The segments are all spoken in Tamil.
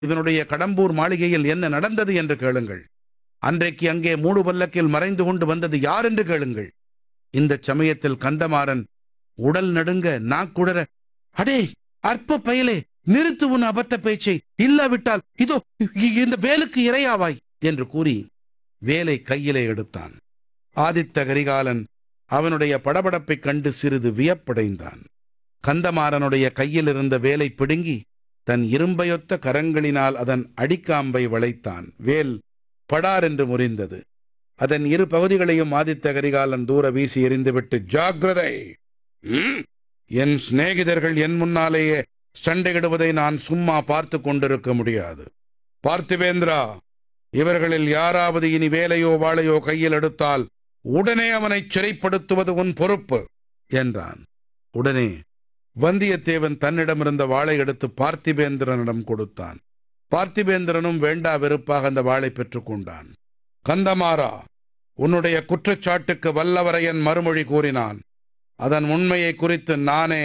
இவனுடைய கடம்பூர் மாளிகையில் என்ன நடந்தது என்று கேளுங்கள் அன்றைக்கு அங்கே மூடு பல்லக்கில் மறைந்து கொண்டு வந்தது யார் என்று கேளுங்கள் இந்த சமயத்தில் கந்தமாறன் உடல் நடுங்க நாக்குடர அடே அற்ப பயலே நிறுத்து உன் அபத்த பேச்சை இல்லாவிட்டால் இதோ இ- இந்த வேலுக்கு இரையாவாய் என்று கூறி வேலை கையிலே எடுத்தான் ஆதித்த கரிகாலன் அவனுடைய படபடப்பைக் கண்டு சிறிது வியப்படைந்தான் கந்தமாறனுடைய கையில் இருந்த வேலை பிடுங்கி தன் இரும்பையொத்த கரங்களினால் அதன் அடிக்காம்பை வளைத்தான் வேல் படார் என்று முறிந்தது அதன் இரு பகுதிகளையும் ஆதித்த கரிகாலன் தூர வீசி எறிந்துவிட்டு ஜாக்கிரதை ம், என் சிநேகிதர்கள் என் முன்னாலேயே சண்டையிடுவதை நான் சும்மா பார்த்து கொண்டிருக்க முடியாது பார்த்திவேந்திரா இவர்களில் யாராவது இனி வேலையோ வாளையோ கையில் எடுத்தால் உடனே அவனை சிறைப்படுத்துவது உன் பொறுப்பு என்றான் உடனே வந்தியத்தேவன் தன்னிடமிருந்த வாளை எடுத்து பார்த்திபேந்திரனிடம் கொடுத்தான் பார்த்திபேந்திரனும் வேண்டா வெறுப்பாக அந்த வாளை பெற்றுக்கொண்டான் கந்தமாறா உன்னுடைய குற்றச்சாட்டுக்கு வல்லவரையன் மறுமொழி கூறினான் அதன் உண்மையை குறித்து நானே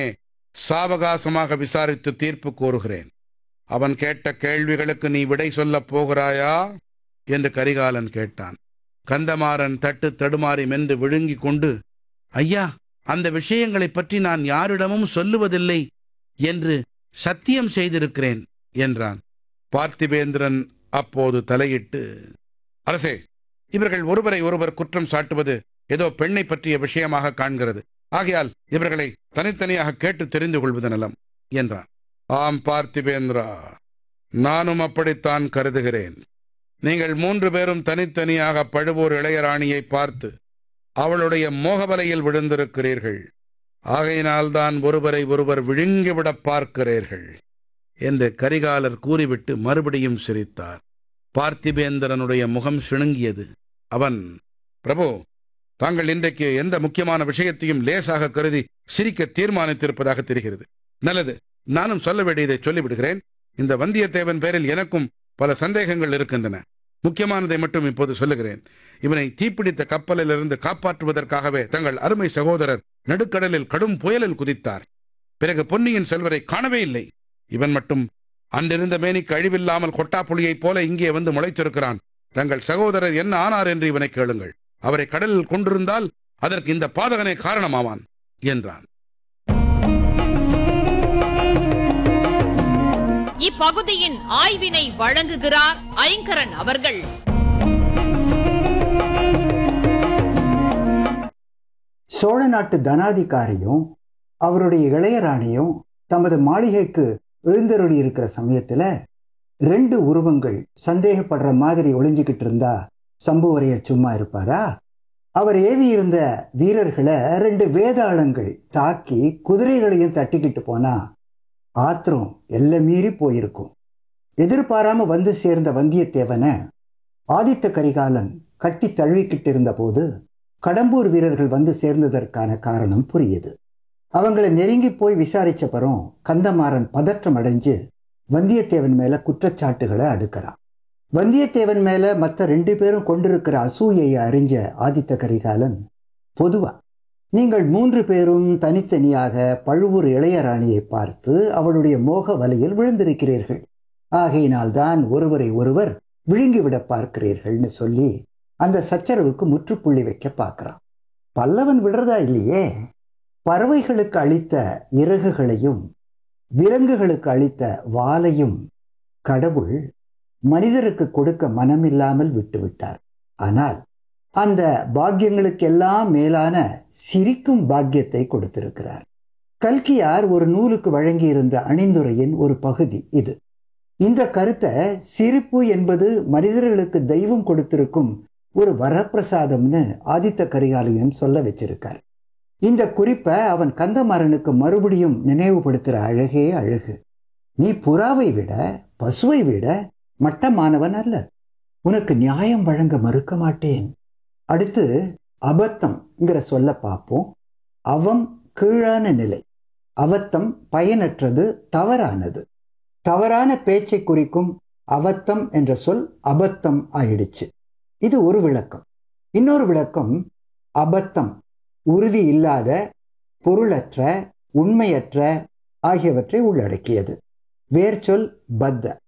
சாவகாசமாக விசாரித்து தீர்ப்பு கூறுகிறேன் அவன் கேட்ட கேள்விகளுக்கு நீ விடை சொல்லப் போகிறாயா என்று கரிகாலன் கேட்டான் கந்தமாறன் தட்டு தடுமாறி மென்று விழுங்கிக் கொண்டு ஐயா அந்த விஷயங்களைப் பற்றி நான் யாரிடமும் சொல்லுவதில்லை என்று சத்தியம் செய்திருக்கிறேன் என்றான் பார்த்திபேந்திரன் அப்போது தலையிட்டு அரசே இவர்கள் ஒருவரை ஒருவர் குற்றம் சாட்டுவது ஏதோ பெண்ணை பற்றிய விஷயமாக காண்கிறது ஆகையால் இவர்களை தனித்தனியாக கேட்டு தெரிந்து கொள்வது நலம் என்றான் ஆம் பார்த்திபேந்திரா நானும் அப்படித்தான் கருதுகிறேன் நீங்கள் மூன்று பேரும் தனித்தனியாக பழுவூர் இளையராணியை பார்த்து அவளுடைய மோகவலையில் விழுந்திருக்கிறீர்கள் ஆகையினால்தான் ஒருவரை ஒருவர் விழுங்கிவிடப் பார்க்கிறீர்கள் என்று கரிகாலர் கூறிவிட்டு மறுபடியும் சிரித்தார் பார்த்திபேந்திரனுடைய முகம் சிணுங்கியது அவன் பிரபு தாங்கள் இன்றைக்கு எந்த முக்கியமான விஷயத்தையும் லேசாக கருதி சிரிக்க தீர்மானித்திருப்பதாக தெரிகிறது நல்லது நானும் சொல்ல வேண்டியதை சொல்லிவிடுகிறேன் இந்த வந்தியத்தேவன் பேரில் எனக்கும் பல சந்தேகங்கள் இருக்கின்றன முக்கியமானதை மட்டும் இப்போது சொல்லுகிறேன் இவனை தீப்பிடித்த கப்பலிலிருந்து காப்பாற்றுவதற்காகவே தங்கள் அருமை சகோதரர் நடுக்கடலில் கடும் புயலில் குதித்தார் பிறகு பொன்னியின் செல்வரை காணவே இல்லை இவன் மட்டும் அன்றிருந்த மேனிக்கு அழிவில்லாமல் கொட்டாப்புளியைப் போல இங்கே வந்து முளைத்திருக்கிறான் தங்கள் சகோதரர் என்ன ஆனார் என்று இவனை கேளுங்கள் அவரை கடலில் கொண்டிருந்தால் அதற்கு இந்த பாதகனே காரணமாவான் என்றான் இப்பகுதியின் ஆய்வினை வழங்குகிறார் ஐங்கரன் அவர்கள் சோழ நாட்டு தனாதிகாரியும் அவருடைய இளையராணியும் தமது மாளிகைக்கு எழுந்தருளி இருக்கிற சமயத்துல ரெண்டு உருவங்கள் சந்தேகப்படுற மாதிரி ஒளிஞ்சுக்கிட்டு இருந்தா சம்புவரையர் சும்மா இருப்பாரா அவர் ஏவி இருந்த வீரர்களை ரெண்டு வேதாளங்கள் தாக்கி குதிரைகளையும் தட்டிக்கிட்டு போனா ஆத்திரம் எல்லை மீறி போயிருக்கும் எதிர்பாராம வந்து சேர்ந்த வந்தியத்தேவனை ஆதித்த கரிகாலன் கட்டி தழுவிக்கிட்டு இருந்த போது கடம்பூர் வீரர்கள் வந்து சேர்ந்ததற்கான காரணம் புரியுது அவங்கள நெருங்கி போய் விசாரிச்சப்பறம் கந்தமாறன் பதற்றம் அடைஞ்சு வந்தியத்தேவன் மேல குற்றச்சாட்டுகளை அடுக்கிறான் வந்தியத்தேவன் மேல மற்ற ரெண்டு பேரும் கொண்டிருக்கிற அசூயையை அறிஞ்ச ஆதித்த கரிகாலன் பொதுவா நீங்கள் மூன்று பேரும் தனித்தனியாக பழுவூர் இளையராணியை பார்த்து அவளுடைய மோக வலையில் விழுந்திருக்கிறீர்கள் ஆகையினால்தான் ஒருவரை ஒருவர் விழுங்கிவிட பார்க்கிறீர்கள்னு சொல்லி அந்த சச்சரவுக்கு முற்றுப்புள்ளி வைக்க பார்க்கறான் பல்லவன் விடுறதா இல்லையே பறவைகளுக்கு அளித்த இறகுகளையும் விலங்குகளுக்கு அளித்த வாலையும் கடவுள் மனிதருக்கு கொடுக்க மனமில்லாமல் விட்டுவிட்டார் ஆனால் அந்த பாக்கியங்களுக்கெல்லாம் மேலான சிரிக்கும் பாக்கியத்தை கொடுத்திருக்கிறார் கல்கியார் ஒரு நூலுக்கு வழங்கியிருந்த அணிந்துரையின் ஒரு பகுதி இது இந்த கருத்தை சிரிப்பு என்பது மனிதர்களுக்கு தெய்வம் கொடுத்திருக்கும் ஒரு வரப்பிரசாதம்னு ஆதித்த கரிகாலயம் சொல்ல வச்சிருக்கார் இந்த குறிப்பை அவன் கந்தமாறனுக்கு மறுபடியும் நினைவுபடுத்துகிற அழகே அழகு நீ புறாவை விட பசுவை விட மட்டமானவன் அல்ல உனக்கு நியாயம் வழங்க மறுக்க மாட்டேன் அடுத்து அபத்தம்ங்கிற சொல்ல பார்ப்போம் அவம் கீழான நிலை அவத்தம் பயனற்றது தவறானது தவறான பேச்சை குறிக்கும் அவத்தம் என்ற சொல் அபத்தம் ஆயிடுச்சு இது ஒரு விளக்கம் இன்னொரு விளக்கம் அபத்தம் உறுதி இல்லாத பொருளற்ற உண்மையற்ற ஆகியவற்றை உள்ளடக்கியது வேர்ச்சொல் பத்த